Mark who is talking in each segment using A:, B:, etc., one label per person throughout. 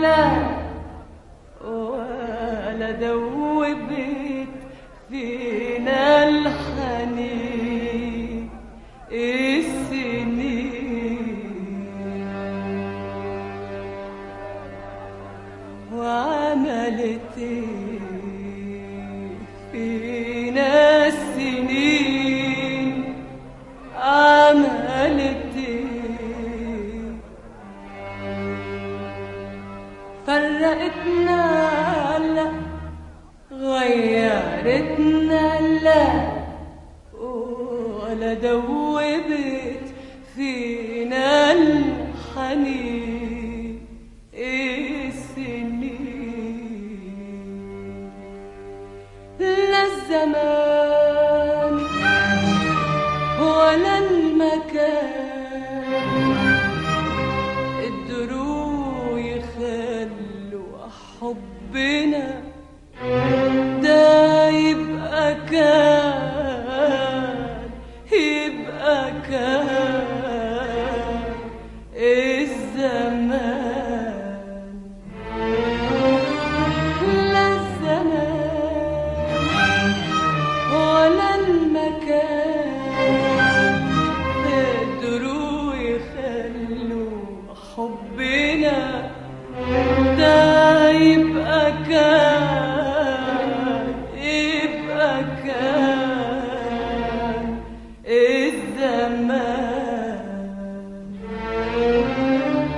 A: لا ولا دوبت فينا الحنين السنين وعملت إيه فينا السنين عملت إيه فرقتنا لا غيرتنا لا ولا دوبت فينا الحنين السنين لا الزمان ولا المكان قدروا يخلوا حبنا ده يبقى كان يبقى كان الزمان لا الزمان ولا المكان قدروا يخلوا حبنا ده يبقى كان يبقى كان الزمان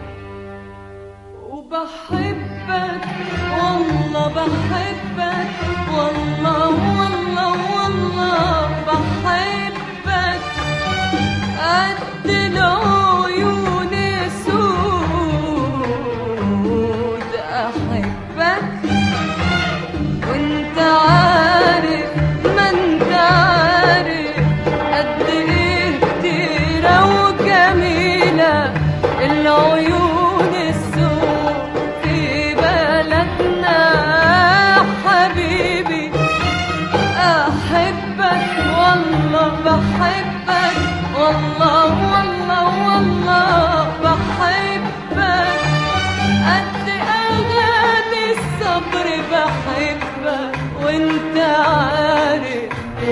A: وبحبك والله بحبك والله والله والله بحبك قد العيون سود احبك وانت عارف ما انت عارف قد ايه كتيرة وجميلة العيون السود في بلدنا حبيبي احبك والله بحبك والله والله والله بحبك قد اغاني الصبر بحبك وانت عارف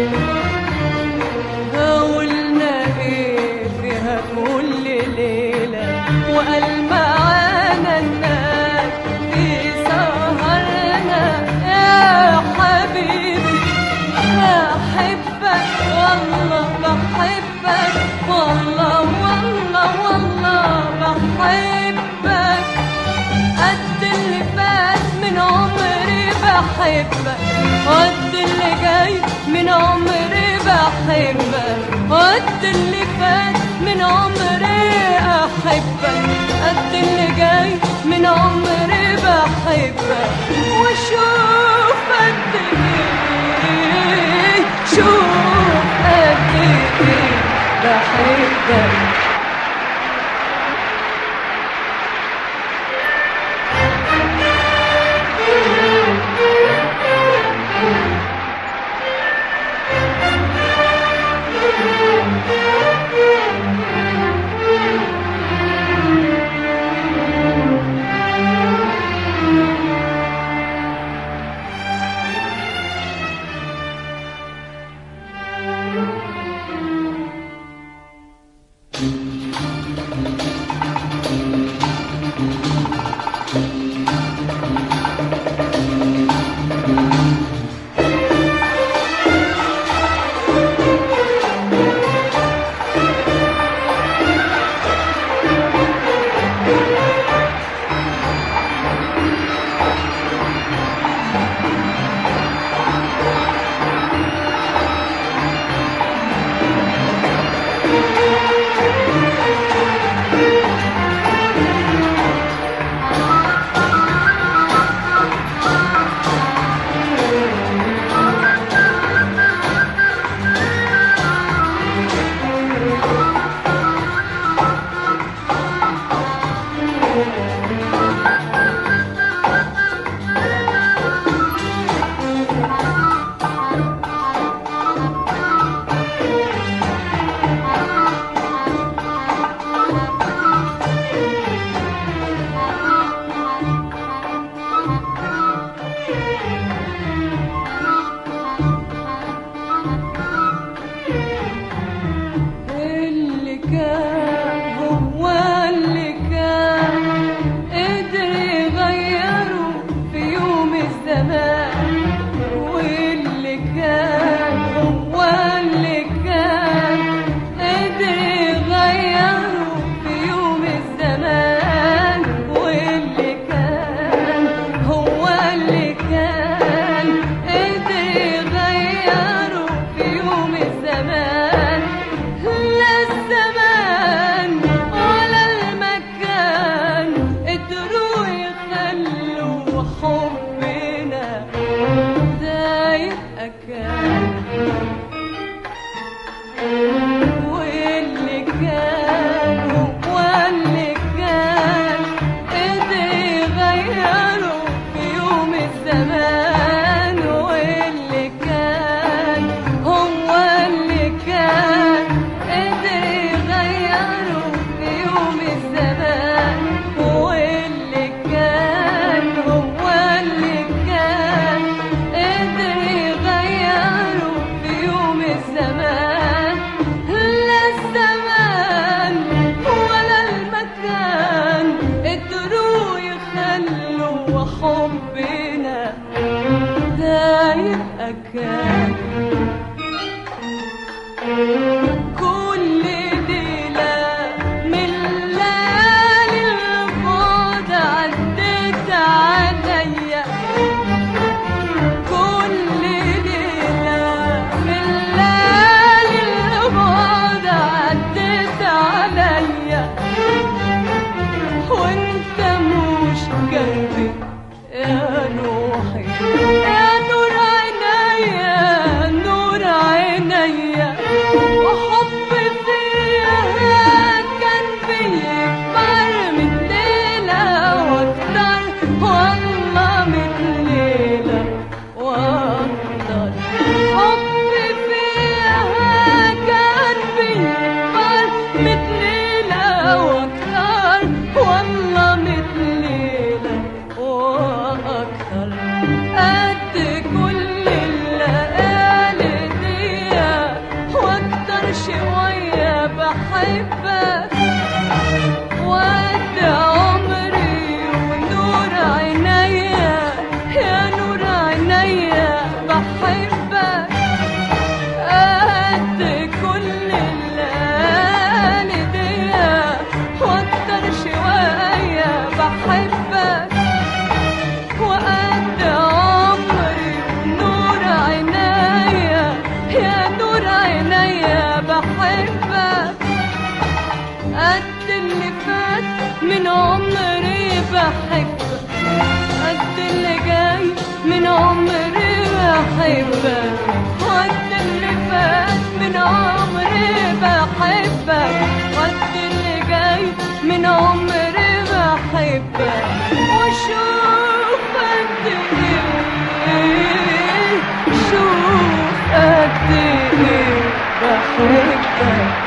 A: قولنا ايه فيها كل ليلة وقال معانا الناس في سهرنا يا حبيبي بحبك والله بحبك والله والله والله بحبك قد اللي فات من عمري بحبك قد اللي جاي من عمري بحبك قد اللي فات من عمري احبك قد اللي جاي من عمري بحبك وشوف قد ايه شوف قد ايه بحبك وحبنا ده يبقى كان كل ليلة من ليالي البعد عدت عليا كل ليلة من ليالي البعد عدت عليا وانت مش جنبي يا روحي يا نور عينيا نور عينيا وحب فيها كان بيكبر من ليلة واكتر والله من ليلة واكتر حب فيها كان بيكبر من ليلة واكتر والله من ليلة واكتر قد كل الليالي دي واكتر شوية بحبك وقد عمري ونور عينيا يا نور عينيا بحبك قد كل الليالي دي واكتر شوية بحبك وقد عمري ونور عينيا يا نور عينيا بحبك قد اللي فات من عمري بحبك قد اللي جاي من عمري بحبك قد اللي فات من عمري بحبك قد اللي جاي من عمري بحبك وشوف قد ايه شوف قد ايه بحبك